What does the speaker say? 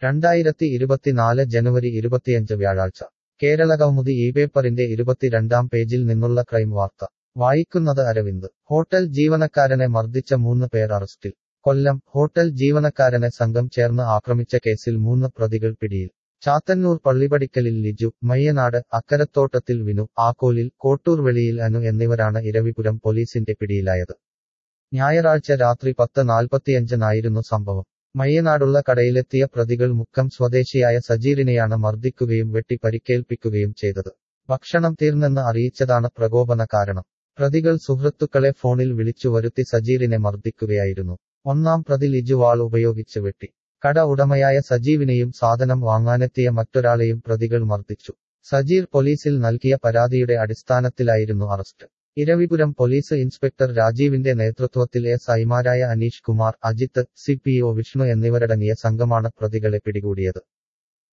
രണ്ടായിരത്തി ഇരുപത്തിനാല് ജനുവരി ഇരുപത്തിയഞ്ച് വ്യാഴാഴ്ച കേരളകൗമുദി ഈ പേപ്പറിന്റെ ഇരുപത്തിരണ്ടാം പേജിൽ നിന്നുള്ള ക്രൈം വാർത്ത വായിക്കുന്നത് അരവിന്ദ് ഹോട്ടൽ ജീവനക്കാരനെ മർദ്ദിച്ച മൂന്ന് പേർ അറസ്റ്റിൽ കൊല്ലം ഹോട്ടൽ ജീവനക്കാരനെ സംഘം ചേർന്ന് ആക്രമിച്ച കേസിൽ മൂന്ന് പ്രതികൾ പിടിയിൽ ചാത്തന്നൂർ പള്ളിപടിക്കലിൽ ലിജു മയ്യനാട് അക്കരത്തോട്ടത്തിൽ വിനു ആക്കോലിൽ കോട്ടൂർ വെളിയിൽ അനു എന്നിവരാണ് ഇരവിപുരം പോലീസിന്റെ പിടിയിലായത് ഞായറാഴ്ച രാത്രി പത്ത് നാൽപ്പത്തിയഞ്ചിനായിരുന്നു സംഭവം മയ്യനാടുള്ള കടയിലെത്തിയ പ്രതികൾ മുക്കം സ്വദേശിയായ സജീറിനെയാണ് മർദ്ദിക്കുകയും വെട്ടി പരിക്കേൽപ്പിക്കുകയും ചെയ്തത് ഭക്ഷണം തീർന്നെന്ന് അറിയിച്ചതാണ് പ്രകോപന കാരണം പ്രതികൾ സുഹൃത്തുക്കളെ ഫോണിൽ വിളിച്ചു വരുത്തി സജീറിനെ മർദ്ദിക്കുകയായിരുന്നു ഒന്നാം പ്രതി ലിജു വാൾ ഉപയോഗിച്ച് വെട്ടി കട ഉടമയായ സജീവിനെയും സാധനം വാങ്ങാനെത്തിയ മറ്റൊരാളെയും പ്രതികൾ മർദ്ദിച്ചു സജീർ പോലീസിൽ നൽകിയ പരാതിയുടെ അടിസ്ഥാനത്തിലായിരുന്നു അറസ്റ്റ് ഇരവിപുരം പോലീസ് ഇൻസ്പെക്ടർ രാജീവിന്റെ നേതൃത്വത്തിൽ എസ് ഐമാരായ Aneesh Kumar Ajith C P O Vishnu എന്നിവരടങ്ങിയ സംഘമാണ് പ്രതികളെ പിടികൂടിയത്